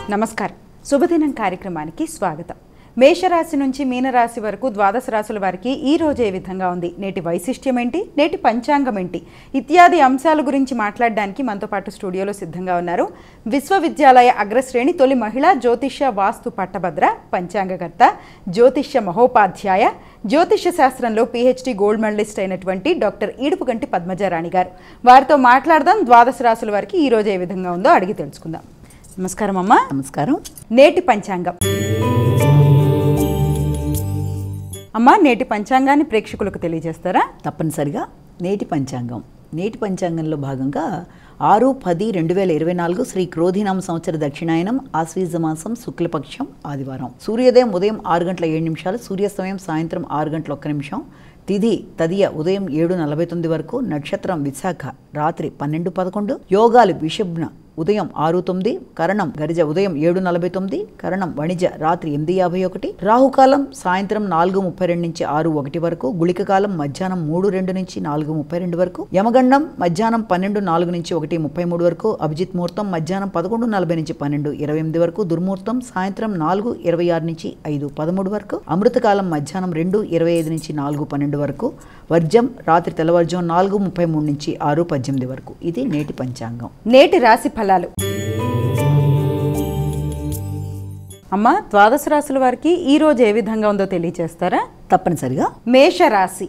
నమస్కారం శుభదినం కార్యక్రమానికి స్వాగతం మేషరాశి నుంచి మీనరాశి వరకు ద్వాదశ రాశుల వారికి ఈ రోజు ఏ విధంగా ఉంది నేటి వైశిష్ట్యం ఏంటి నేటి పంచాంగం ఏంటి ఇత్యాది అంశాల గురించి మాట్లాడడానికి మనతో పాటు స్టూడియోలో సిద్ధంగా ఉన్నారు విశ్వవిద్యాలయ అగ్రశ్రేణి తొలి మహిళా జ్యోతిష్య వాస్తు పట్టభద్ర పంచాంగకర్త జ్యోతిష్య మహోపాధ్యాయ జ్యోతిష్య శాస్త్రంలో పిహెచ్డి గోల్డ్ మెడలిస్ట్ అయినటువంటి డాక్టర్ ఈడుపుగంటి పద్మజారాణి గారు వారితో మాట్లాడదాం ద్వాదశ రాశుల వారికి ఈ రోజు ఏ విధంగా ఉందో అడిగి తెలుసుకుందాం నమస్కారం అమ్మా నమస్కారం నేటి పంచాంగం అమ్మా నేటి పంచాంగాన్ని ప్రేక్షకులకు తెలియజేస్తారా తప్పనిసరిగా నేటి పంచాంగం నేటి పంచాంగంలో భాగంగా ఆరు పది రెండు వేల ఇరవై నాలుగు శ్రీ క్రోధినామ సంవత్సర దక్షిణాయనం ఆశ్వీజ మాసం శుక్లపక్షం ఆదివారం సూర్యోదయం ఉదయం ఆరు గంటల ఏడు నిమిషాలు సూర్యాస్తమయం సాయంత్రం ఆరు గంటల ఒక్క నిమిషం తిథి తదియ ఉదయం ఏడు నలభై తొమ్మిది వరకు నక్షత్రం విశాఖ రాత్రి పన్నెండు పదకొండు యోగాలు విషభ్న ఉదయం ఆరు తొమ్మిది కరణం గరిజ ఉదయం ఏడు నలభై తొమ్మిది కరణం వణిజ రాత్రి ఎనిమిది యాభై ఒకటి రాహుకాలం సాయంత్రం నాలుగు ముప్పై రెండు నుంచి ఆరు ఒకటి వరకు గుళిక కాలం మధ్యాహ్నం మూడు రెండు నుంచి నాలుగు ముప్పై రెండు వరకు యమగండం మధ్యాహ్నం పన్నెండు నాలుగు నుంచి ఒకటి ముప్పై మూడు వరకు అభిజిత్ ముహూర్తం మధ్యాహ్నం పదకొండు నలభై నుంచి పన్నెండు ఇరవై ఎనిమిది వరకు దుర్ముహూర్తం సాయంత్రం నాలుగు ఇరవై ఆరు నుంచి ఐదు పదమూడు వరకు అమృతకాలం మధ్యాహ్నం రెండు ఇరవై ఐదు నుంచి నాలుగు పన్నెండు వరకు వర్జం రాత్రి తెల్లవారుజాము నాలుగు ముప్పై మూడు నుంచి ఆరు పద్దెనిమిది వరకు ఇది నేటి పంచాంగం నేటి రాశి ఫలాలు అమ్మా ద్వాదశ రాశుల వారికి ఈ రోజు ఏ విధంగా ఉందో తెలియజేస్తారా తప్పనిసరిగా మేషరాశి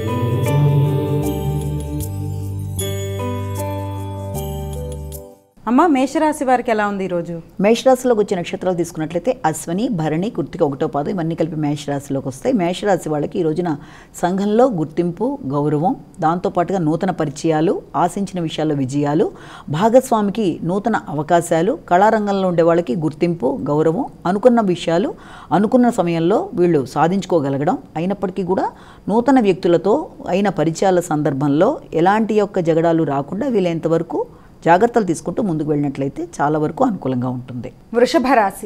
అమ్మా మేషరాశి వారికి ఎలా ఉంది ఈరోజు మేషరాశిలోకి వచ్చే నక్షత్రాలు తీసుకున్నట్లయితే అశ్వని భరణి కృతిక ఒకటో పాదం ఇవన్నీ కలిపి మేషరాశిలోకి వస్తాయి మేషరాశి వాళ్ళకి ఈ రోజున సంఘంలో గుర్తింపు గౌరవం దాంతోపాటుగా నూతన పరిచయాలు ఆశించిన విషయాల్లో విజయాలు భాగస్వామికి నూతన అవకాశాలు కళారంగంలో ఉండే వాళ్ళకి గుర్తింపు గౌరవం అనుకున్న విషయాలు అనుకున్న సమయంలో వీళ్ళు సాధించుకోగలగడం అయినప్పటికీ కూడా నూతన వ్యక్తులతో అయిన పరిచయాల సందర్భంలో ఎలాంటి యొక్క జగడాలు రాకుండా వీలైనంతవరకు జాగ్రత్తలు తీసుకుంటూ ముందుకు వెళ్ళినట్లయితే చాలా వరకు అనుకూలంగా ఉంటుంది వృషభ రాశి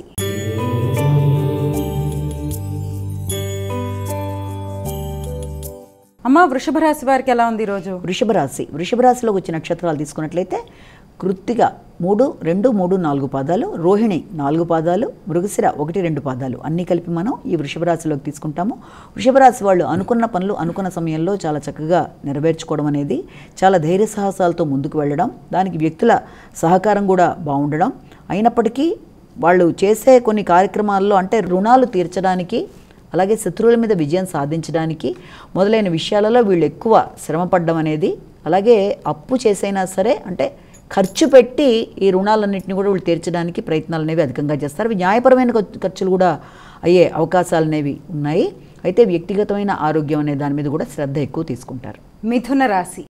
అమ్మా వృషభ రాశి వారికి ఎలా ఉంది ఈరోజు వృషభ రాశి వృషభ రాశిలోకి వచ్చే నక్షత్రాలు తీసుకున్నట్లయితే కృత్తిక మూడు రెండు మూడు నాలుగు పాదాలు రోహిణి నాలుగు పాదాలు మృగశిర ఒకటి రెండు పాదాలు అన్నీ కలిపి మనం ఈ వృషభ రాశిలోకి తీసుకుంటాము వృషభ రాశి వాళ్ళు అనుకున్న పనులు అనుకున్న సమయంలో చాలా చక్కగా నెరవేర్చుకోవడం అనేది చాలా ధైర్య సాహసాలతో ముందుకు వెళ్ళడం దానికి వ్యక్తుల సహకారం కూడా బాగుండడం అయినప్పటికీ వాళ్ళు చేసే కొన్ని కార్యక్రమాల్లో అంటే రుణాలు తీర్చడానికి అలాగే శత్రువుల మీద విజయం సాధించడానికి మొదలైన విషయాలలో వీళ్ళు ఎక్కువ శ్రమపడ్డం అనేది అలాగే అప్పు చేసైనా సరే అంటే ఖర్చు పెట్టి ఈ రుణాలన్నింటినీ కూడా వీళ్ళు తీర్చడానికి ప్రయత్నాలు అనేవి అధికంగా చేస్తారు అవి న్యాయపరమైన ఖర్చు- ఖర్చులు కూడా అయ్యే అవకాశాలు అనేవి ఉన్నాయి అయితే వ్యక్తిగతమైన ఆరోగ్యం అనే దాని మీద కూడా శ్రద్ధ ఎక్కువ తీసుకుంటారు మిథున రాశి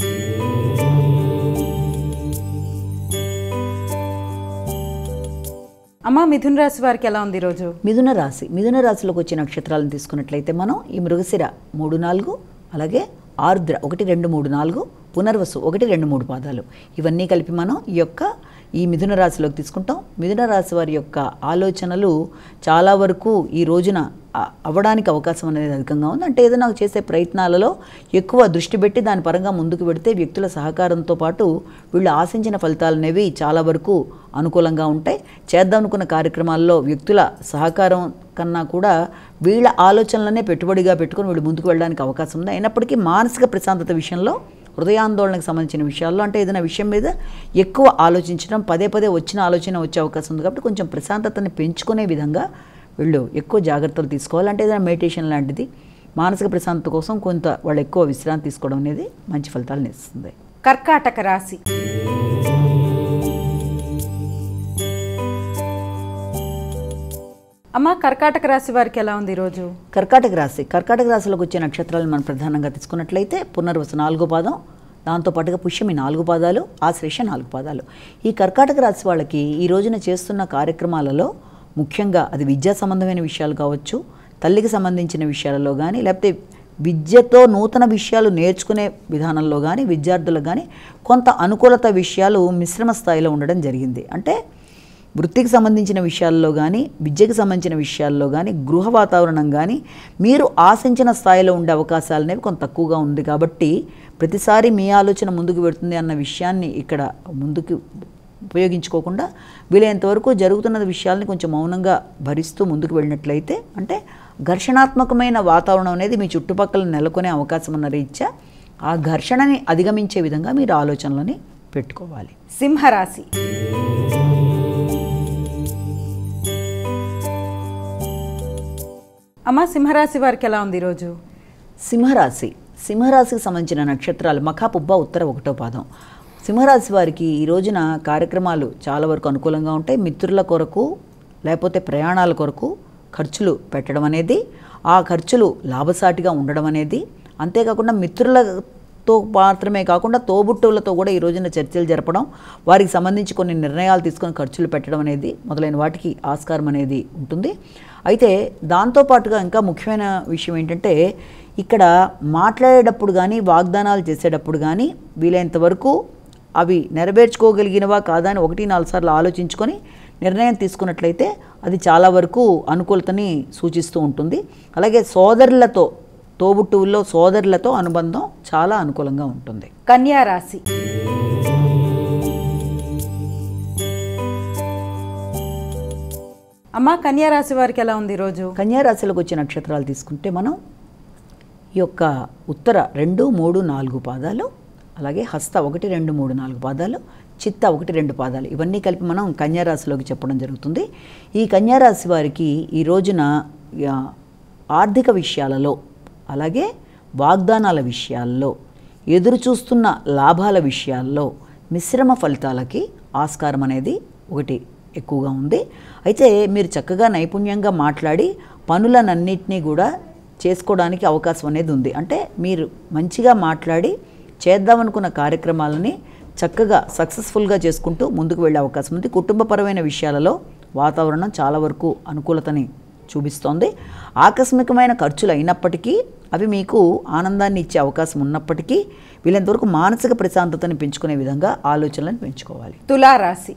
అమ్మా మిథున రాశి వారికి ఎలా ఉంది ఈరోజు మిథున రాశి మిథున రాశిలోకి వచ్చే నక్షత్రాలను తీసుకున్నట్లయితే మనం ఈ మృగశిర మూడు నాలుగు అలాగే ఆర్ద్ర ఒకటి రెండు మూడు నాలుగు పునర్వసు ఒకటి రెండు మూడు పాదాలు ఇవన్నీ కలిపి మనం ఈ యొక్క ఈ మిథున రాశిలోకి తీసుకుంటాం మిథున రాశి వారి యొక్క ఆలోచనలు చాలా వరకు ఈ రోజున అ- అవ్వడానికి అవకాశం అనేది అధికంగా ఉంది అంటే ఏదైనా చేసే ప్రయత్నాలలో ఎక్కువ దృష్టి పెట్టి దాని పరంగా ముందుకు పెడితే వ్యక్తుల సహకారంతో పాటు వీళ్ళు ఆశించిన ఫలితాలు అనేవి చాలా వరకు అనుకూలంగా ఉంటాయి చేద్దాం అనుకున్న కార్యక్రమాల్లో వ్యక్తుల సహకారం కన్నా కూడా వీళ్ళ ఆలోచనలనే పెట్టుబడిగా పెట్టుకొని వీళ్ళు ముందుకు వెళ్ళడానికి అవకాశం ఉంది అయినప్పటికీ మానసిక ప్రశాంతత విషయంలో హృదయాందోళనకు సంబంధించిన విషయాల్లో అంటే ఏదైనా విషయం మీద ఎక్కువ ఆలోచించడం పదే పదే వచ్చిన ఆలోచన వచ్చే అవకాశం ఉంది కాబట్టి కొంచెం ప్రశాంతతని పెంచుకునే విధంగా వీళ్ళు ఎక్కువ జాగ్రత్తలు తీసుకోవాలి అంటే ఏదైనా మెడిటేషన్ లాంటిది మానసిక ప్రశాంతత కోసం కొంత వాళ్ళు ఎక్కువ విశ్రాంతి తీసుకోవడం అనేది మంచి ఫలితాలను ఇస్తుంది కర్కాటక రాశి అమ్మా కర్కాటక రాశి వారికి ఎలా ఉంది ఈరోజు కర్కాటక రాశి కర్కాటక రాశిలోకి వచ్చే నక్షత్రాలను మనం ప్రధానంగా తీసుకున్నట్లయితే పునర్వసు నాలుగో పాదం దాంతోపాటుగా పుష్యమి నాలుగు పాదాలు ఆశ్లేష నాలుగు పాదాలు ఈ కర్కాటక రాశి వాళ్ళకి ఈ రోజున చేస్తున్న కార్యక్రమాలలో ముఖ్యంగా అది విద్యా సంబంధమైన విషయాలు కావచ్చు తల్లికి సంబంధించిన విషయాలలో కానీ లేకపోతే విద్యతో నూతన విషయాలు నేర్చుకునే విధానంలో కానీ విద్యార్థులకు కానీ కొంత అనుకూలత విషయాలు మిశ్రమ స్థాయిలో ఉండడం జరిగింది అంటే వృత్తికి సంబంధించిన విషయాల్లో కానీ విద్యకు సంబంధించిన విషయాల్లో కానీ గృహ వాతావరణం కానీ మీరు ఆశించిన స్థాయిలో ఉండే అవకాశాలు అనేవి కొంత తక్కువగా ఉంది కాబట్టి ప్రతిసారి మీ ఆలోచన ముందుకు పెడుతుంది అన్న విషయాన్ని ఇక్కడ ముందుకు ఉపయోగించుకోకుండా వీలైనంత వరకు జరుగుతున్న విషయాల్ని కొంచెం మౌనంగా భరిస్తూ ముందుకు వెళ్ళినట్లయితే అంటే ఘర్షణాత్మకమైన వాతావరణం అనేది మీ చుట్టుపక్కల నెలకొనే అవకాశం ఉన్న రీత్యా ఆ ఘర్షణని అధిగమించే విధంగా మీరు ఆలోచనలని పెట్టుకోవాలి సింహరాశి అమ్మ సింహరాశి వారికి ఎలా ఉంది ఈరోజు సింహరాశి సింహరాశికి సంబంధించిన నక్షత్రాలు మఖాపుబ్బ ఉత్తర ఒకటో పాదం సింహరాశి వారికి ఈ రోజున కార్యక్రమాలు చాలా వరకు అనుకూలంగా ఉంటాయి మిత్రుల కొరకు లేకపోతే ప్రయాణాల కొరకు ఖర్చులు పెట్టడం అనేది ఆ ఖర్చులు లాభసాటిగా ఉండడం అనేది అంతేకాకుండా మిత్రులతో మాత్రమే కాకుండా తోబుట్టువులతో కూడా ఈ రోజున చర్చలు జరపడం వారికి సంబంధించి కొన్ని నిర్ణయాలు తీసుకొని ఖర్చులు పెట్టడం అనేది మొదలైన వాటికి ఆస్కారం అనేది ఉంటుంది అయితే దాంతోపాటుగా ఇంకా ముఖ్యమైన విషయం ఏంటంటే ఇక్కడ మాట్లాడేటప్పుడు కానీ వాగ్దానాలు చేసేటప్పుడు కానీ వీలైనంత వరకు అవి నెరవేర్చుకోగలిగినవా కాదా అని ఒకటి నాలుగు సార్లు ఆలోచించుకొని నిర్ణయం తీసుకున్నట్లయితే అది చాలా వరకు అనుకూలతని సూచిస్తూ ఉంటుంది అలాగే సోదరులతో తోబుట్టువుల్లో సోదరులతో అనుబంధం చాలా అనుకూలంగా ఉంటుంది కన్యా రాశి అమ్మ కన్యా రాశి వారికి ఎలా ఉంది ఈరోజు కన్యా రాశిలోకి వచ్చే నక్షత్రాలు తీసుకుంటే మనం ఈ యొక్క ఉత్తర రెండు మూడు నాలుగు పాదాలు అలాగే హస్త ఒకటి రెండు మూడు నాలుగు పాదాలు చిత్త ఒకటి రెండు పాదాలు ఇవన్నీ కలిపి మనం కన్యా రాశిలోకి చెప్పడం జరుగుతుంది ఈ కన్యా రాశి వారికి ఈ రోజున ఆ, ఆర్థిక విషయాలలో అలాగే వాగ్దానాల విషయాల్లో ఎదురు చూస్తున్న లాభాల విషయాల్లో మిశ్రమ ఫలితాలకి ఆస్కారం అనేది ఒకటి ఎక్కువగా ఉంది అయితే మీరు చక్కగా నైపుణ్యంగా మాట్లాడి పనులనన్నింటినీ కూడా చేసుకోవడానికి అవకాశం అనేది ఉంది అంటే మీరు మంచిగా మాట్లాడి చేద్దామనుకున్న కార్యక్రమాలని చక్కగా సక్సెస్ఫుల్గా చేసుకుంటూ ముందుకు వెళ్ళే అవకాశం ఉంది కుటుంబపరమైన విషయాలలో వాతావరణం చాలా వరకు అనుకూలతని చూపిస్తోంది ఆకస్మికమైన ఖర్చులు అయినప్పటికీ అవి మీకు ఆనందాన్ని ఇచ్చే అవకాశం ఉన్నప్పటికీ వీళ్ళంతవరకు మానసిక ప్రశాంతతని పెంచుకునే విధంగా ఆలోచనలను పెంచుకోవాలి తులారాశి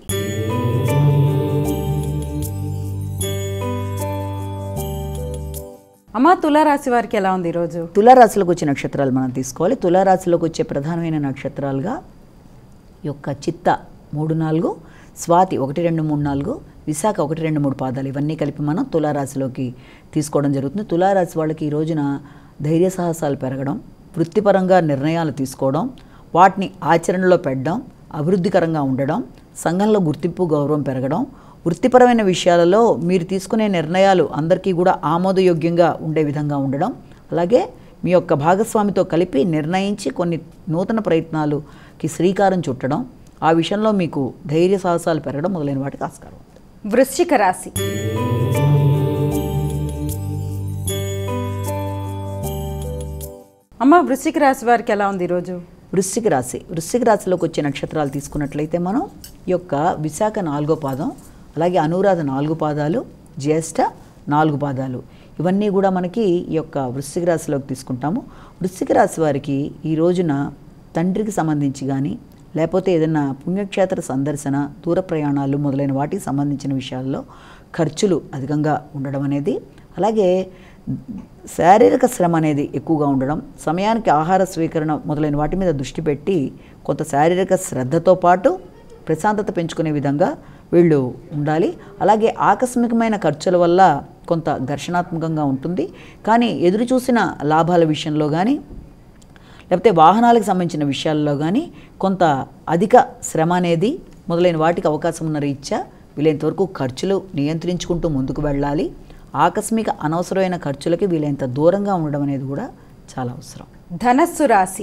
అమ్మ తులారాశి వారికి ఎలా ఉంది ఈరోజు తులారాశిలోకి వచ్చే నక్షత్రాలు మనం తీసుకోవాలి తులారాశిలోకి వచ్చే ప్రధానమైన నక్షత్రాలుగా ఈ యొక్క చిత్త మూడు నాలుగు స్వాతి ఒకటి రెండు మూడు నాలుగు విశాఖ ఒకటి రెండు మూడు పాదాలు ఇవన్నీ కలిపి మనం తులారాశిలోకి తీసుకోవడం జరుగుతుంది తులారాశి వాళ్ళకి ఈ రోజున ధైర్య సాహసాలు పెరగడం వృత్తిపరంగా నిర్ణయాలు తీసుకోవడం వాటిని ఆచరణలో పెట్టడం అభివృద్ధికరంగా ఉండడం సంఘంలో గుర్తింపు గౌరవం పెరగడం వృత్తిపరమైన విషయాలలో మీరు తీసుకునే నిర్ణయాలు అందరికీ కూడా ఆమోదయోగ్యంగా ఉండే విధంగా ఉండడం అలాగే మీ యొక్క భాగస్వామితో కలిపి నిర్ణయించి కొన్ని నూతన ప్రయత్నాలుకి శ్రీకారం చుట్టడం ఆ విషయంలో మీకు ధైర్య సాహసాలు పెరగడం మొదలైన వాటికి ఆస్కారం ఉంది వృశ్చిక రాశి అమ్మ వృశ్చిక రాశి వారికి ఎలా ఉంది ఈరోజు వృశ్చిక రాశి వృశ్చిక రాశిలోకి వచ్చే నక్షత్రాలు తీసుకున్నట్లయితే మనం ఈ యొక్క విశాఖ నాలుగో పాదం అలాగే అనురాధ నాలుగు పాదాలు జ్యేష్ఠ నాలుగు పాదాలు ఇవన్నీ కూడా మనకి ఈ యొక్క వృశ్చిక రాశిలోకి తీసుకుంటాము వృశ్చిక రాశి వారికి ఈ రోజున తండ్రికి సంబంధించి కానీ లేకపోతే ఏదైనా పుణ్యక్షేత్ర సందర్శన దూర ప్రయాణాలు మొదలైన వాటికి సంబంధించిన విషయాల్లో ఖర్చులు అధికంగా ఉండడం అనేది అలాగే శారీరక శ్రమ అనేది ఎక్కువగా ఉండడం సమయానికి ఆహార స్వీకరణ మొదలైన వాటి మీద దృష్టి పెట్టి కొంత శారీరక శ్రద్ధతో పాటు ప్రశాంతత పెంచుకునే విధంగా వీళ్ళు ఉండాలి అలాగే ఆకస్మికమైన ఖర్చుల వల్ల కొంత ఘర్షణాత్మకంగా ఉంటుంది కానీ ఎదురు చూసిన లాభాల విషయంలో కానీ లేకపోతే వాహనాలకు సంబంధించిన విషయాల్లో కానీ కొంత అధిక శ్రమ అనేది మొదలైన వాటికి అవకాశం ఉన్న రీత్యా వీలైనంత వరకు ఖర్చులు నియంత్రించుకుంటూ ముందుకు వెళ్ళాలి ఆకస్మిక అనవసరమైన ఖర్చులకి వీలైనంత దూరంగా ఉండడం అనేది కూడా చాలా అవసరం ధనస్సు రాశి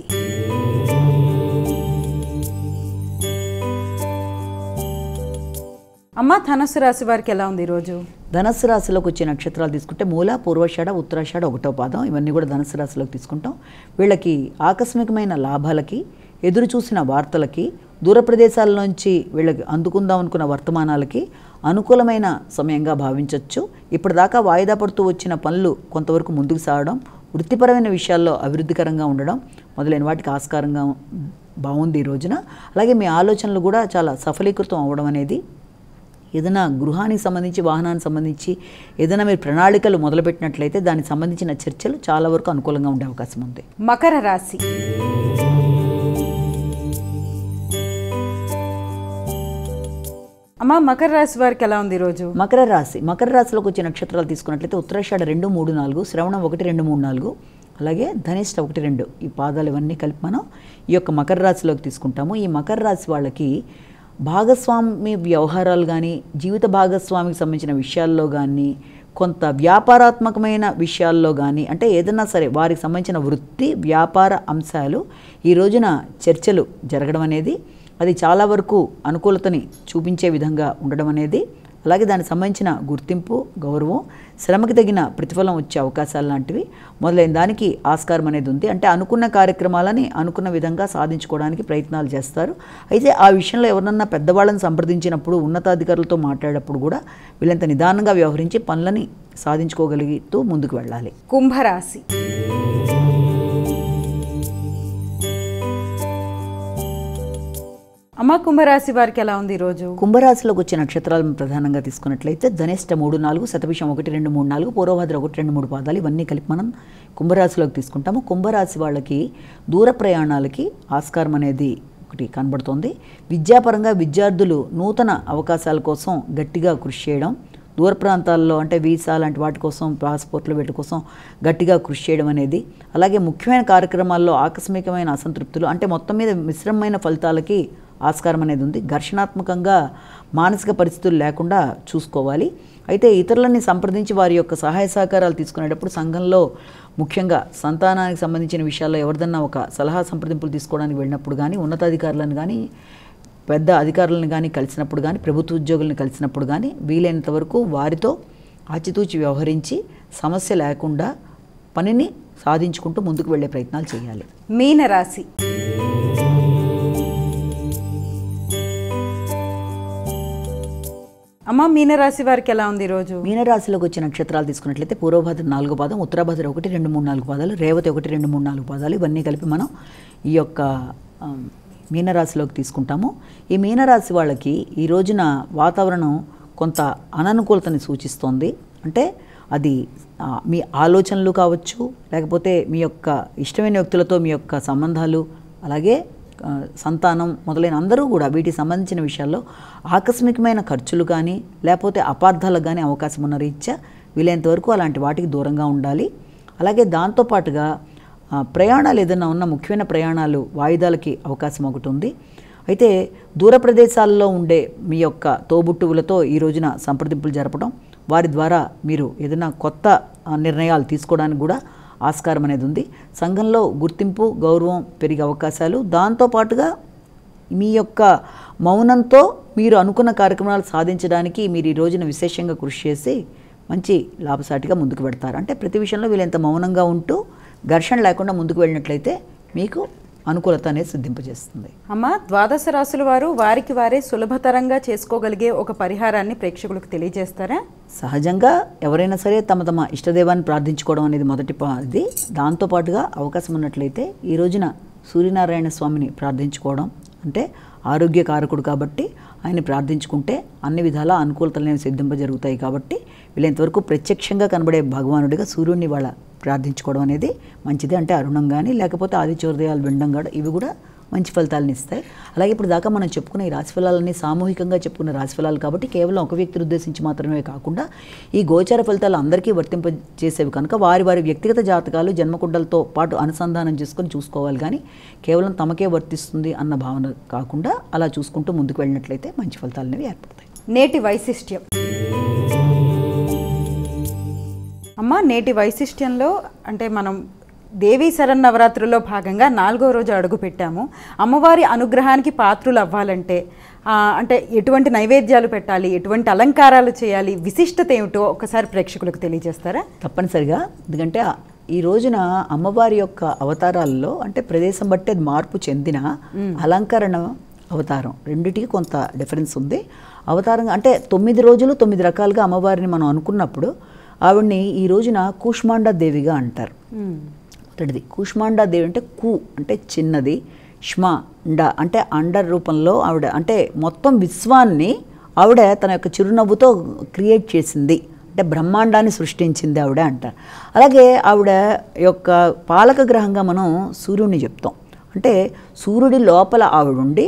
అమ్మ ధనస్సు రాశి వారికి ఎలా ఉంది ఈరోజు ధనస్సు రాశిలోకి వచ్చే నక్షత్రాలు తీసుకుంటే మూల పూర్వషాఢ ఉత్తరాషాఢ ఒకటో పాదం ఇవన్నీ కూడా ధనస్సు రాశిలోకి తీసుకుంటాం వీళ్ళకి ఆకస్మికమైన లాభాలకి ఎదురు చూసిన వార్తలకి దూర ప్రదేశాల నుంచి వీళ్ళకి అందుకుందాం అనుకున్న వర్తమానాలకి అనుకూలమైన సమయంగా భావించవచ్చు ఇప్పటిదాకా వాయిదా పడుతూ వచ్చిన పనులు కొంతవరకు ముందుకు సాగడం వృత్తిపరమైన విషయాల్లో అభివృద్ధికరంగా ఉండడం మొదలైన వాటికి ఆస్కారంగా బాగుంది ఈ రోజున అలాగే మీ ఆలోచనలు కూడా చాలా సఫలీకృతం అవ్వడం అనేది ఏదైనా గృహానికి సంబంధించి వాహనానికి సంబంధించి ఏదైనా మీరు ప్రణాళికలు మొదలుపెట్టినట్లయితే దానికి సంబంధించిన చర్చలు చాలా వరకు అనుకూలంగా ఉండే అవకాశం ఉంది మకర రాశి అమ్మ మకర రాశి వారికి ఎలా ఉంది ఈరోజు మకర రాశి మకర రాశిలోకి వచ్చే నక్షత్రాలు తీసుకున్నట్లయితే ఉత్తరాషాఢ రెండు మూడు నాలుగు శ్రవణం ఒకటి రెండు మూడు నాలుగు అలాగే ధనిష్ట ఒకటి రెండు ఈ పాదాలు ఇవన్నీ కలిపి మనం ఈ యొక్క మకర రాశిలోకి తీసుకుంటాము ఈ మకర రాశి వాళ్ళకి భాగస్వామి వ్యవహారాలు కానీ జీవిత భాగస్వామికి సంబంధించిన విషయాల్లో కానీ కొంత వ్యాపారాత్మకమైన విషయాల్లో కానీ అంటే ఏదన్నా సరే వారికి సంబంధించిన వృత్తి వ్యాపార అంశాలు ఈ రోజున చర్చలు జరగడం అనేది అది చాలా వరకు అనుకూలతని చూపించే విధంగా ఉండడం అనేది అలాగే దానికి సంబంధించిన గుర్తింపు గౌరవం శ్రమకి తగిన ప్రతిఫలం వచ్చే అవకాశాలు లాంటివి మొదలైన దానికి ఆస్కారం అనేది ఉంది అంటే అనుకున్న కార్యక్రమాలని అనుకున్న విధంగా సాధించుకోవడానికి ప్రయత్నాలు చేస్తారు అయితే ఆ విషయంలో ఎవరన్నా పెద్దవాళ్ళని సంప్రదించినప్పుడు ఉన్నతాధికారులతో మాట్లాడేటప్పుడు కూడా వీళ్ళంత నిదానంగా వ్యవహరించి పనులని సాధించుకోగలుగుతూ ముందుకు వెళ్ళాలి కుంభరాశి అమ్మ కుంభరాశి వారికి ఎలా ఉంది ఈరోజు కుంభరాశిలోకి వచ్చే నక్షత్రాలను ప్రధానంగా తీసుకున్నట్లయితే ధనిష్ట మూడు నాలుగు శతభిషం ఒకటి రెండు మూడు నాలుగు పూర్వభద్ర ఒకటి రెండు మూడు పాదాలు ఇవన్నీ కలిపి మనం కుంభరాశిలోకి తీసుకుంటాము కుంభరాశి వాళ్ళకి దూర ప్రయాణాలకి ఆస్కారం అనేది ఒకటి కనబడుతోంది విద్యాపరంగా విద్యార్థులు నూతన అవకాశాల కోసం గట్టిగా కృషి చేయడం దూర ప్రాంతాల్లో అంటే వీసా లాంటి వాటి కోసం పాస్పోర్ట్లు వీటి కోసం గట్టిగా కృషి చేయడం అనేది అలాగే ముఖ్యమైన కార్యక్రమాల్లో ఆకస్మికమైన అసంతృప్తులు అంటే మొత్తం మీద మిశ్రమమైన ఫలితాలకి ఆస్కారం అనేది ఉంది ఘర్షణాత్మకంగా మానసిక పరిస్థితులు లేకుండా చూసుకోవాలి అయితే ఇతరులని సంప్రదించి వారి యొక్క సహాయ సహకారాలు తీసుకునేటప్పుడు సంఘంలో ముఖ్యంగా సంతానానికి సంబంధించిన విషయాల్లో ఎవరిదన్నా ఒక సలహా సంప్రదింపులు తీసుకోవడానికి వెళ్ళినప్పుడు కానీ ఉన్నతాధికారులను కానీ పెద్ద అధికారులను కానీ కలిసినప్పుడు కానీ ప్రభుత్వ ఉద్యోగులను కలిసినప్పుడు కానీ వీలైనంత వరకు వారితో ఆచితూచి వ్యవహరించి సమస్య లేకుండా పనిని సాధించుకుంటూ ముందుకు వెళ్ళే ప్రయత్నాలు చేయాలి మీనరాశి అమ్మ మీనరాశి వారికి ఎలా ఉంది ఈరోజు మీనరాశిలోకి వచ్చే నక్షత్రాలు తీసుకున్నట్లయితే పూర్వభద్ర నాలుగు పాదం ఉత్తరభద్ర ఒకటి రెండు మూడు నాలుగు పాదాలు రేవతి ఒకటి రెండు మూడు నాలుగు పాదాలు ఇవన్నీ కలిపి మనం ఈ యొక్క ఆ, మీనరాశిలోకి తీసుకుంటాము ఈ మీనరాశి వాళ్ళకి ఈ రోజున వాతావరణం కొంత అననుకూలతని సూచిస్తోంది అంటే అది ఆ, మీ ఆలోచనలు కావచ్చు లేకపోతే మీ యొక్క ఇష్టమైన వ్యక్తులతో మీ యొక్క సంబంధాలు అలాగే ఆ, సంతానం మొదలైన అందరూ కూడా వీటికి సంబంధించిన విషయాల్లో ఆకస్మికమైన ఖర్చులు కానీ లేకపోతే అపార్థాలకు కానీ అవకాశం ఉన్న రీత్యా వీలైనంత వరకు అలాంటి వాటికి దూరంగా ఉండాలి అలాగే దాంతోపాటుగా ఆ, ప్రయాణాలు ఏదైనా ఉన్న ముఖ్యమైన ప్రయాణాలు వాయిదాలకి అవకాశం ఒకటి ఉంది అయితే దూర ప్రదేశాల్లో ఉండే మీ యొక్క తోబుట్టువులతో ఈ రోజున సంప్రదింపులు జరపడం వారి ద్వారా మీరు ఏదైనా కొత్త ఆ, నిర్ణయాలు తీసుకోవడానికి కూడా ఆస్కారం అనేది ఉంది సంఘంలో గుర్తింపు గౌరవం పెరిగే అవకాశాలు దాంతోపాటుగా మీ యొక్క మౌనంతో మీరు అనుకున్న కార్యక్రమాలు సాధించడానికి మీరు ఈ రోజున విశేషంగా కృషి చేసి మంచి లాభసాటిగా ముందుకు పెడతారు అంటే ప్రతి విషయంలో వీళ్ళంత మౌనంగా ఉంటూ ఘర్షణ లేకుండా ముందుకు వెళ్ళినట్లయితే మీకు అనుకూలత అనేది సిద్ధింపజేస్తుంది అమ్మ ద్వాదశ రాశుల వారు వారికి వారే సులభతరంగా చేసుకోగలిగే ఒక పరిహారాన్ని ప్రేక్షకులకు తెలియజేస్తారా సహజంగా ఎవరైనా సరే తమ తమ ఇష్టదైవాన్ని ప్రార్థించుకోవడం అనేది మొదటి పా- ఇది దాంతోపాటుగా అవకాశం ఉన్నట్లయితే ఈ రోజున సూర్యనారాయణ స్వామిని ప్రార్థించుకోవడం అంటే ఆరోగ్య కారకుడు కాబట్టి ఆయన ప్రార్థించుకుంటే అన్ని విధాల అనుకూలతలు అనేవి సిద్ధింప జరుగుతాయి కాబట్టి వీళ్ళంతవరకు ప్రత్యక్షంగా కనబడే భగవానుడిగా సూర్యుడిని వాళ్ళ ప్రార్థించుకోవడం అనేది మంచిది అంటే అరుణం కానీ లేకపోతే ఆదిత్యోదయాలు వినడం కూడా ఇవి కూడా మంచి ఫలితాలను ఇస్తాయి అలాగే ఇప్పుడు దాకా మనం చెప్పుకున్న ఈ రాశిఫలాలన్నీ సామూహికంగా చెప్పుకున్న రాశిఫలాలు కాబట్టి కేవలం ఒక వ్యక్తిని ఉద్దేశించి మాత్రమే కాకుండా ఈ గోచార ఫలితాలు అందరికీ వర్తింప చేసేవి కనుక వారి వారి వ్యక్తిగత జాతకాలు జన్మకుండలతో పాటు అనుసంధానం చేసుకొని చూసుకోవాలి కానీ కేవలం తమకే వర్తిస్తుంది అన్న భావన కాకుండా అలా చూసుకుంటూ ముందుకు వెళ్ళినట్లయితే మంచి ఫలితాలు అనేవి ఏర్పడతాయి నేటి వైశిష్ట్యం అమ్మ నేటి వైశిష్ట్యంలో అంటే మనం దేవీ శరన్నవరాత్రుల్లో భాగంగా నాలుగో రోజు అడుగు పెట్టాము అమ్మవారి అనుగ్రహానికి పాత్రులు అవ్వాలంటే ఆ, అంటే ఎటువంటి నైవేద్యాలు పెట్టాలి ఎటువంటి అలంకారాలు చేయాలి విశిష్టత ఏమిటో ఒకసారి ప్రేక్షకులకు తెలియజేస్తారా తప్పనిసరిగా ఎందుకంటే ఆ- ఈ రోజున అమ్మవారి యొక్క అవతారాల్లో అంటే ప్రదేశం బట్టి అది మార్పు చెందిన అలంకరణ అవతారం రెండిటికి కొంత డిఫరెన్స్ ఉంది అవతారం అంటే తొమ్మిది రోజులు తొమ్మిది రకాలుగా అమ్మవారిని మనం అనుకున్నప్పుడు ఆవిడ్ని ఈ రోజున కూష్మాండ దేవిగా అంటారు మొదటిది కూష్మాండా దేవి అంటే కు అంటే చిన్నది ష్మ అండ అంటే అండర్ రూపంలో ఆవిడ అంటే మొత్తం విశ్వాన్ని ఆవిడ తన యొక్క చిరునవ్వుతో క్రియేట్ చేసింది అంటే బ్రహ్మాండాన్ని సృష్టించింది ఆవిడ అంటారు అలాగే ఆవిడ యొక్క పాలక గ్రహంగా మనం సూర్యుడిని చెప్తాం అంటే సూర్యుడి లోపల ఆవిడ ఉండి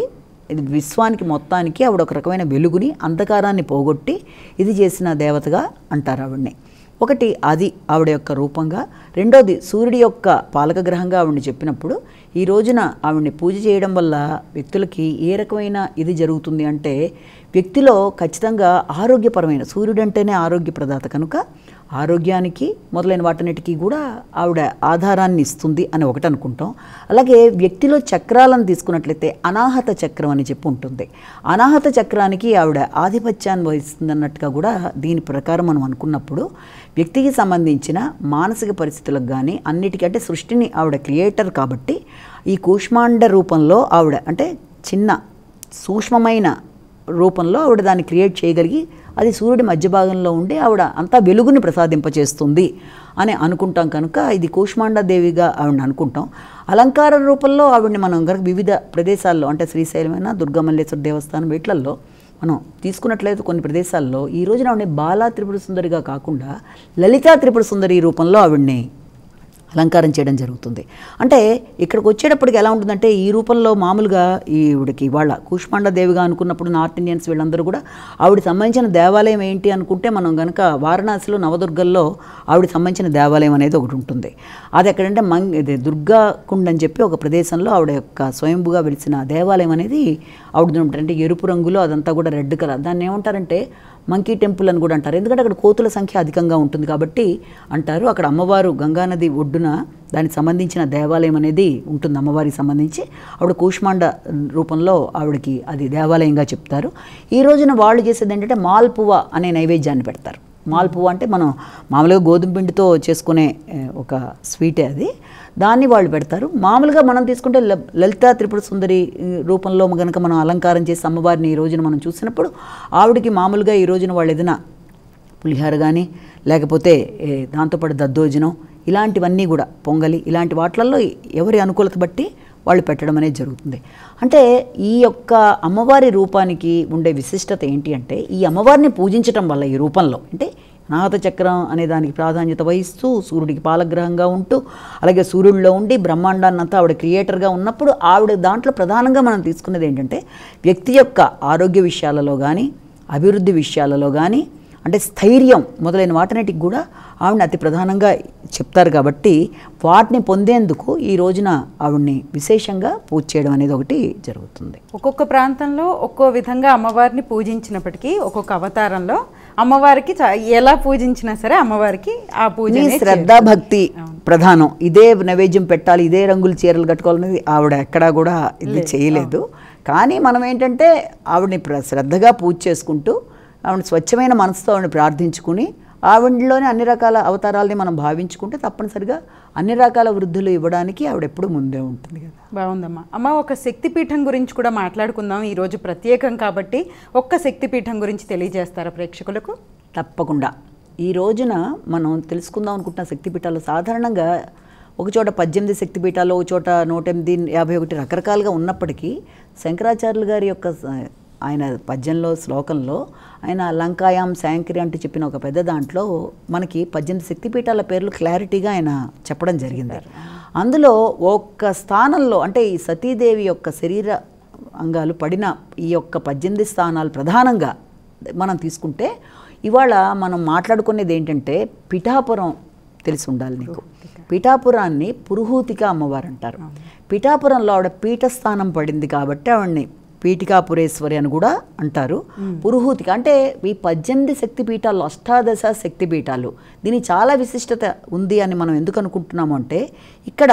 ఇది విశ్వానికి మొత్తానికి ఆవిడ ఒక రకమైన వెలుగుని అంధకారాన్ని పోగొట్టి ఇది చేసిన దేవతగా అంటారు ఆవిడ్ని ఒకటి అది ఆవిడ యొక్క రూపంగా రెండోది సూర్యుడి యొక్క పాలక గ్రహంగా ఆవిడని చెప్పినప్పుడు ఈ రోజున ఆవిడని పూజ చేయడం వల్ల వ్యక్తులకి ఏ రకమైన ఇది జరుగుతుంది అంటే వ్యక్తిలో ఖచ్చితంగా ఆరోగ్యపరమైన సూర్యుడు అంటేనే ఆరోగ్య ప్రదాత కనుక ఆరోగ్యానికి మొదలైన వాటన్నిటికీ కూడా ఆవిడ ఆధారాన్ని ఇస్తుంది అని ఒకటి అనుకుంటాం అలాగే వ్యక్తిలో చక్రాలను తీసుకున్నట్లయితే అనాహత చక్రం అని చెప్పి ఉంటుంది అనాహత చక్రానికి ఆవిడ ఆధిపత్యాన్ని వహిస్తుంది అన్నట్టుగా కూడా దీని ప్రకారం మనం అనుకున్నప్పుడు వ్యక్తికి సంబంధించిన మానసిక పరిస్థితులకు కానీ అన్నిటికంటే సృష్టిని ఆవిడ క్రియేటర్ కాబట్టి ఈ కూష్మాండ రూపంలో ఆవిడ అంటే చిన్న సూక్ష్మమైన రూపంలో ఆవిడ దాన్ని క్రియేట్ చేయగలిగి అది సూర్యుడి మధ్య భాగంలో ఉండి ఆవిడ అంతా వెలుగుని ప్రసాదింపచేస్తుంది అని అనుకుంటాం కనుక ఇది కూష్మాండ దేవిగా ఆవిడని అనుకుంటాం అలంకార రూపంలో ఆవిడని మనం కనుక వివిధ ప్రదేశాల్లో అంటే శ్రీశైలమైన దుర్గామల్లేశ్వర దేవస్థానం వీటిల్లో మనం తీసుకున్నట్లయితే కొన్ని ప్రదేశాల్లో ఈ రోజున ఆవిడని బాలా త్రిపుర సుందరిగా కాకుండా లలితా త్రిపుర సుందరి రూపంలో ఆవిడ్ని అలంకారం చేయడం జరుగుతుంది అంటే ఇక్కడికి వచ్చేటప్పటికి ఎలా ఉంటుందంటే ఈ రూపంలో మామూలుగా ఈవిడికి వాళ్ళ కూష్మాండ దేవిగా అనుకున్నప్పుడు నార్త్ ఇండియన్స్ వీళ్ళందరూ కూడా ఆవిడ సంబంధించిన దేవాలయం ఏంటి అనుకుంటే మనం కనుక వారణాసిలో నవదుర్గల్లో ఆవిడ సంబంధించిన దేవాలయం అనేది ఒకటి ఉంటుంది అది ఎక్కడంటే మంగ్ ఇది దుర్గా కుండ్ అని చెప్పి ఒక ప్రదేశంలో ఆవిడ యొక్క స్వయంభుగా వెలిసిన దేవాలయం అనేది ఆవిడ ఉంటుంది అంటే ఎరుపు రంగులో అదంతా కూడా రెడ్ కలర్ దాన్ని ఏమంటారంటే మంకీ టెంపుల్ అని కూడా అంటారు ఎందుకంటే అక్కడ కోతుల సంఖ్య అధికంగా ఉంటుంది కాబట్టి అంటారు అక్కడ అమ్మవారు గంగానది ఒడ్డున దానికి సంబంధించిన దేవాలయం అనేది ఉంటుంది అమ్మవారికి సంబంధించి ఆవిడ కూష్మాండ రూపంలో ఆవిడకి అది దేవాలయంగా చెప్తారు ఈ రోజున వాళ్ళు చేసేది ఏంటంటే మాల్పువ అనే నైవేద్యాన్ని పెడతారు మాల్పువ అంటే మనం మామూలుగా గోధుమ పిండితో చేసుకునే ఏ, ఒక స్వీటే అది దాన్ని వాళ్ళు పెడతారు మామూలుగా మనం తీసుకుంటే ల- లలితా త్రిపుర సుందరి ఈ, రూపంలో కనుక మనం అలంకారం చేసి అమ్మవారిని ఈ రోజున మనం చూసినప్పుడు ఆవిడకి మామూలుగా ఈ రోజున వాళ్ళు ఏదైనా పులిహార కానీ లేకపోతే ఏ, దాంతోపాటు దద్దోజనం ఇలాంటివన్నీ కూడా పొంగలి ఇలాంటి వాటిలలో ఎవరి అనుకూలత బట్టి వాళ్ళు పెట్టడం అనేది జరుగుతుంది అంటే ఈ యొక్క అమ్మవారి రూపానికి ఉండే విశిష్టత ఏంటి అంటే ఈ అమ్మవారిని పూజించటం వల్ల ఈ రూపంలో అంటే నాగత చక్రం అనే దానికి ప్రాధాన్యత వహిస్తూ సూర్యుడికి పాలగ్రహంగా ఉంటూ అలాగే సూర్యుడిలో ఉండి బ్రహ్మాండాన్ని అంతా ఆవిడ క్రియేటర్గా ఉన్నప్పుడు ఆవిడ దాంట్లో ప్రధానంగా మనం తీసుకున్నది ఏంటంటే వ్యక్తి యొక్క ఆరోగ్య విషయాలలో కానీ అభివృద్ధి విషయాలలో కానీ అంటే స్థైర్యం మొదలైన వాటన్నిటికి కూడా ఆవిడని అతి ప్రధానంగా చెప్తారు కాబట్టి వాటిని పొందేందుకు ఈ రోజున ఆవిడ్ని విశేషంగా పూజ చేయడం అనేది ఒకటి జరుగుతుంది ఒక్కొక్క ప్రాంతంలో ఒక్కో విధంగా అమ్మవారిని పూజించినప్పటికీ ఒక్కొక్క అవతారంలో అమ్మవారికి చ- ఎలా పూజించినా సరే అమ్మవారికి ఆ పూజ నీ అనేది శ్రద్ధ భక్తి ప్రధానం ఇదే నైవేద్యం పెట్టాలి ఇదే రంగులు చీరలు కట్టుకోవాలనేది ఆవిడ ఎక్కడా కూడా ఇది చేయలేదు కానీ మనం ఏంటంటే ఆవిడని ప్ర- శ్రద్ధగా పూజ చేసుకుంటూ ఆవిడ స్వచ్ఛమైన మనసుతో ఆవిడని ప్రార్థించుకుని ఆవిడలోని అన్ని రకాల అవతారాలని మనం భావించుకుంటే తప్పనిసరిగా అన్ని రకాల వృద్ధులు ఇవ్వడానికి ఆవిడ ఎప్పుడు ముందే ఉంటుంది కదా బాగుందమ్మా అమ్మ ఒక శక్తిపీఠం గురించి కూడా మాట్లాడుకుందాం ఈరోజు ప్రత్యేకం కాబట్టి ఒక్క శక్తిపీఠం గురించి తెలియజేస్తారా ప్రేక్షకులకు తప్పకుండా ఈ రోజున మనం తెలుసుకుందాం అనుకుంటున్న శక్తిపీఠాలు సాధారణంగా ఒక చోట పద్దెనిమిది శక్తిపీఠాలు ఒక చోట నూట ఎనిమిది యాభై ఒకటి రకరకాలుగా ఉన్నప్పటికీ శంకరాచార్యులు గారి యొక్క స- ఆయన పద్యంలో శ్లోకంలో ఆయన లంకాయాం శాంకరి అంటూ చెప్పిన ఒక పెద్ద దాంట్లో మనకి పద్దెనిమిది శక్తిపీఠాల పేర్లు క్లారిటీగా ఆయన చెప్పడం జరిగింది అందులో ఒక్క స్థానంలో అంటే ఈ సతీదేవి యొక్క శరీర అంగాలు పడిన ఈ యొక్క పద్దెనిమిది స్థానాలు ప్రధానంగా మనం తీసుకుంటే ఇవాళ మనం మాట్లాడుకునేది ఏంటంటే పిఠాపురం తెలిసి ఉండాలి నీకు పిఠాపురాన్ని పురుహూతిక అమ్మవారు అంటారు పిఠాపురంలో ఆవిడ పీఠస్థానం పడింది కాబట్టి ఆవిడని పీఠికాపురేశ్వరి అని కూడా అంటారు పురుహూతిక అంటే ఈ పద్దెనిమిది శక్తి పీఠాలు అష్టాదశ శక్తి పీఠాలు దీనికి చాలా విశిష్టత ఉంది అని మనం ఎందుకు అనుకుంటున్నాము అంటే ఇక్కడ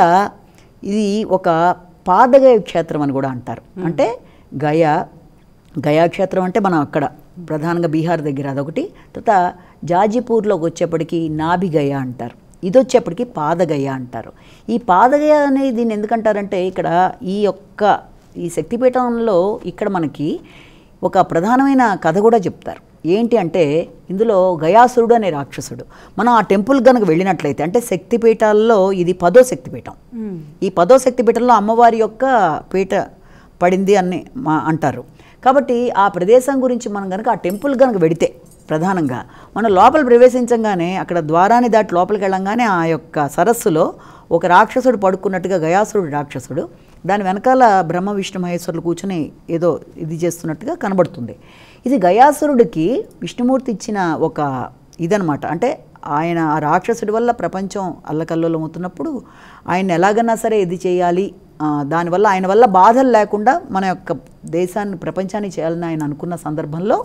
ఇది ఒక పాదగయ క్షేత్రం అని కూడా అంటారు అంటే గయ గయా క్షేత్రం అంటే మనం అక్కడ ప్రధానంగా బీహార్ దగ్గర అదొకటి తర్వాత జాజీపూర్లోకి వచ్చేప్పటికి నాభిగయ అంటారు ఇది వచ్చేప్పటికి పాదగయ అంటారు ఈ పాదగయ అనేది దీన్ని ఎందుకంటారంటే ఇక్కడ ఈ యొక్క ఈ శక్తిపీఠంలో ఇక్కడ మనకి ఒక ప్రధానమైన కథ కూడా చెప్తారు ఏంటి అంటే ఇందులో గయాసురుడు అనే రాక్షసుడు మనం ఆ టెంపుల్ కనుక వెళ్ళినట్లయితే అంటే శక్తిపీఠాల్లో ఇది పదో శక్తిపీఠం ఈ పదో శక్తిపీఠంలో అమ్మవారి యొక్క పీఠ పడింది అని మా అంటారు కాబట్టి ఆ ప్రదేశం గురించి మనం కనుక ఆ టెంపుల్ కనుక వెడితే ప్రధానంగా మనం లోపల ప్రవేశించంగానే అక్కడ ద్వారాన్ని దాటి లోపలికి వెళ్ళంగానే ఆ యొక్క సరస్సులో ఒక రాక్షసుడు పడుకున్నట్టుగా గయాసురుడు రాక్షసుడు దాని వెనకాల బ్రహ్మ విష్ణు మహేశ్వరులు కూర్చొని ఏదో ఇది చేస్తున్నట్టుగా కనబడుతుంది ఇది గయాసురుడికి విష్ణుమూర్తి ఇచ్చిన ఒక ఇదనమాట అంటే ఆయన ఆ రాక్షసుడి వల్ల ప్రపంచం అల్లకల్లోలం అవుతున్నప్పుడు ఆయన ఎలాగన్నా సరే ఇది చేయాలి ఆ, దానివల్ల ఆయన వల్ల బాధలు లేకుండా మన యొక్క దేశాన్ని ప్రపంచాన్ని చేయాలని ఆయన అనుకున్న సందర్భంలో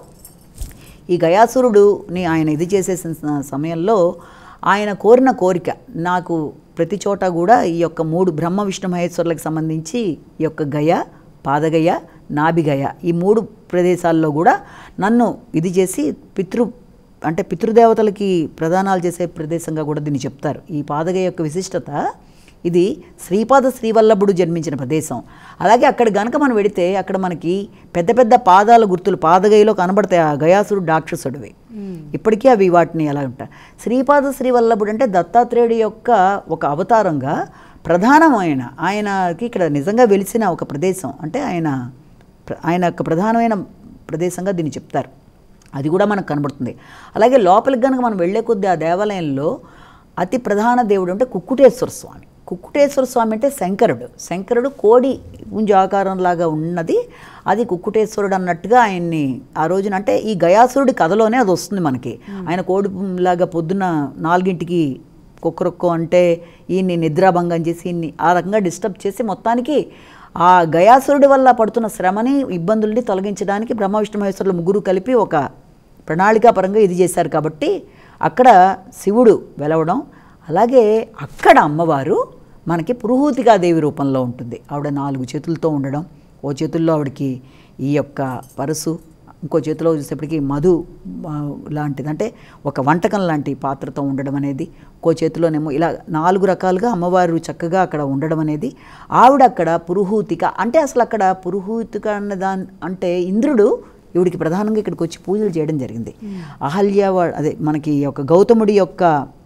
ఈ గయాసురుడుని ఆయన ఇది చేసేసిన స- సమయంలో ఆయన కోరిన కోరిక నాకు ప్రతి చోట కూడా ఈ యొక్క మూడు బ్రహ్మ విష్ణు మహేశ్వరులకు సంబంధించి ఈ యొక్క గయ పాదగయ నాభిగయ ఈ మూడు ప్రదేశాల్లో కూడా నన్ను ఇది చేసి పితృ అంటే పితృదేవతలకి ప్రదానాలు చేసే ప్రదేశంగా కూడా దీన్ని చెప్తారు ఈ పాదగయ యొక్క విశిష్టత ఇది శ్రీపాద శ్రీవల్లభుడు జన్మించిన ప్రదేశం అలాగే అక్కడ గనక మనం వెడితే అక్కడ మనకి పెద్ద పెద్ద పాదాల గుర్తులు పాదగయలో కనబడతాయి ఆ గయాసుడు రాక్షసుడివి ఇప్పటికీ అవి వాటిని ఎలా ఉంటాయి శ్రీపాద శ్రీవల్లభుడు అంటే దత్తాత్రేయుడి యొక్క ఒక అవతారంగా ప్రధానమైన ఆయనకి ఇక్కడ నిజంగా వెలిసిన ఒక ప్రదేశం అంటే ఆయన ప్ర- ఆయన యొక్క ప్రధానమైన ప్రదేశంగా దీన్ని చెప్తారు అది కూడా మనకు కనబడుతుంది అలాగే లోపలికి కనుక మనం వెళ్ళే కొద్దీ ఆ దేవాలయంలో అతి ప్రధాన దేవుడు అంటే కుక్కుటేశ్వర స్వామి కుక్కుటేశ్వర స్వామి అంటే శంకరుడు శంకరుడు కోడి పుంజ ఆకారంలాగా ఉన్నది అది కుక్కుటేశ్వరుడు అన్నట్టుగా ఆయన్ని ఆ రోజున అంటే ఈ గయాసురుడి కథలోనే అది వస్తుంది మనకి ఆయన కోడి లాగా పొద్దున్న నాలుగింటికి కుక్కరొక్కో అంటే ఈయన్ని నిద్రాభంగం చేసి ఈయన్ని ఆ రకంగా డిస్టర్బ్ చేసి మొత్తానికి ఆ గయాసురుడి వల్ల పడుతున్న శ్రమని ఇబ్బందుల్ని తొలగించడానికి బ్రహ్మ విష్ణు మహేశ్వరులు ముగ్గురు కలిపి ఒక ప్రణాళికాపరంగా ఇది చేశారు కాబట్టి అక్కడ శివుడు వెలవడం అలాగే అక్కడ అమ్మవారు మనకి పురుహూతికాదేవి రూపంలో ఉంటుంది ఆవిడ నాలుగు చేతులతో ఉండడం ఓ చేతుల్లో ఆవిడకి ఈ యొక్క పరసు ఇంకో చేతిలో చూసేప్పటికి మధు ఆ, లాంటిది అంటే ఒక వంటకం లాంటి పాత్రతో ఉండడం అనేది ఇంకో చేతిలోనేమో ఇలా నాలుగు రకాలుగా అమ్మవారు చక్కగా అక్కడ ఉండడం అనేది ఆవిడ అక్కడ పురుహూతిక అంటే అసలు అక్కడ పురుహూతిక అన్న దాని అంటే ఇంద్రుడు ఈవిడికి ప్రధానంగా ఇక్కడికి వచ్చి పూజలు చేయడం జరిగింది అహల్య వా- అదే మనకి ఒక గౌతముడి యొక్క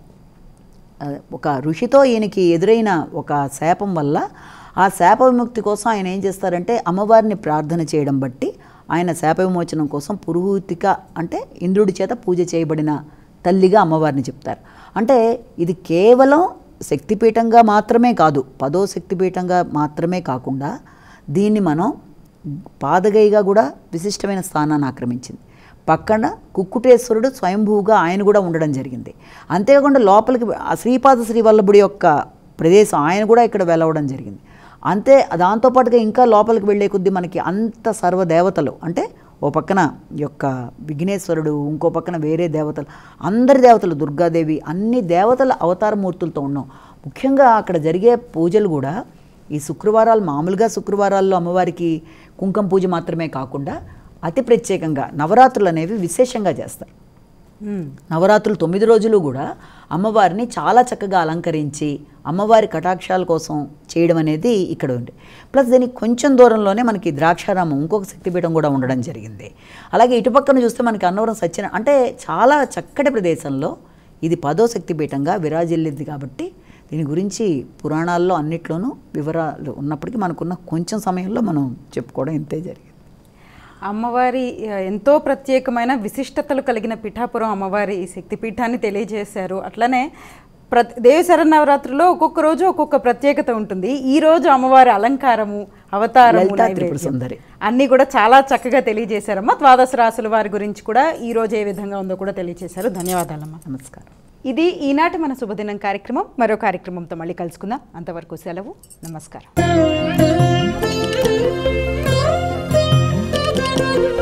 ఆ, ఒక ఋషితో ఈయనకి ఎదురైన ఒక శాపం వల్ల ఆ శాప విముక్తి కోసం ఆయన ఏం చేస్తారంటే అమ్మవారిని ప్రార్థన చేయడం బట్టి ఆయన శాప విమోచనం కోసం పురుహూతిక అంటే ఇంద్రుడి చేత పూజ చేయబడిన తల్లిగా అమ్మవారిని చెప్తారు అంటే ఇది కేవలం శక్తిపీఠంగా మాత్రమే కాదు పదో శక్తిపీఠంగా మాత్రమే కాకుండా దీన్ని మనం పాదగైగా కూడా విశిష్టమైన స్థానాన్ని ఆక్రమించింది పక్కన కుక్కుటేశ్వరుడు స్వయంభూగా ఆయన కూడా ఉండడం జరిగింది అంతేకాకుండా లోపలికి ఆ శ్రీపాద శ్రీవల్లభుడి యొక్క ప్రదేశం ఆయన కూడా ఇక్కడ వెలవడం జరిగింది అంతే దాంతోపాటుగా ఇంకా లోపలికి వెళ్ళే కొద్దీ మనకి అంత సర్వదేవతలు అంటే ఓ పక్కన ఈ యొక్క విఘ్నేశ్వరుడు ఇంకో పక్కన వేరే దేవతలు అందరి దేవతలు దుర్గాదేవి అన్ని దేవతల అవతార మూర్తులతో ఉన్నాం ముఖ్యంగా అక్కడ జరిగే పూజలు కూడా ఈ శుక్రవారాలు మామూలుగా శుక్రవారాల్లో అమ్మవారికి కుంకుమ పూజ మాత్రమే కాకుండా అతి ప్రత్యేకంగా నవరాత్రులు అనేవి విశేషంగా చేస్తారు మ్మ్. నవరాత్రులు తొమ్మిది రోజులు కూడా అమ్మవారిని చాలా చక్కగా అలంకరించి అమ్మవారి కటాక్షాల కోసం చేయడం అనేది ఇక్కడ ఉంది ప్లస్ దీనికి కొంచెం దూరంలోనే మనకి ద్రాక్షారామం ఇంకొక శక్తిపీఠం కూడా ఉండడం జరిగింది అలాగే ఇటుపక్కన చూస్తే మనకి అన్నవరం సత్యన అంటే చాలా చక్కటి ప్రదేశంలో ఇది పదో శక్తిపీఠంగా విరాజిల్లింది కాబట్టి దీని గురించి పురాణాల్లో అన్నిట్లోనూ వివరాలు ఉన్నప్పటికీ మనకున్న కొంచెం సమయంలో మనం చెప్పుకోవడం ఇంతే జరిగింది అమ్మవారి ఆ, ఎంతో ప్రత్యేకమైన విశిష్టతలు కలిగిన పిఠాపురం అమ్మవారి శక్తిపీఠాన్ని తెలియజేశారు అట్లనే ప్రతి దేవి శరన్నవరాత్రిలో ఒక్కొక్క రోజు ఒక్కొక్క ప్రత్యేకత ఉంటుంది ఈ రోజు అమ్మవారి అలంకారము అవతారము లలితా త్రిపుర నైవేద్యం సుందరి. అన్నీ కూడా చాలా చక్కగా తెలియజేశారమ్మా ద్వాదశ రాసుల వారి గురించి కూడా ఈ రోజు ఏ విధంగా ఉందో కూడా తెలియజేశారు ధన్యవాదాలమ్మా నమస్కారం ఇది ఈనాటి మన శుభదినం కార్యక్రమం మరో కార్యక్రమంతో మళ్ళీ కలుసుకుందాం అంతవరకు సెలవు నమస్కారం Thank you.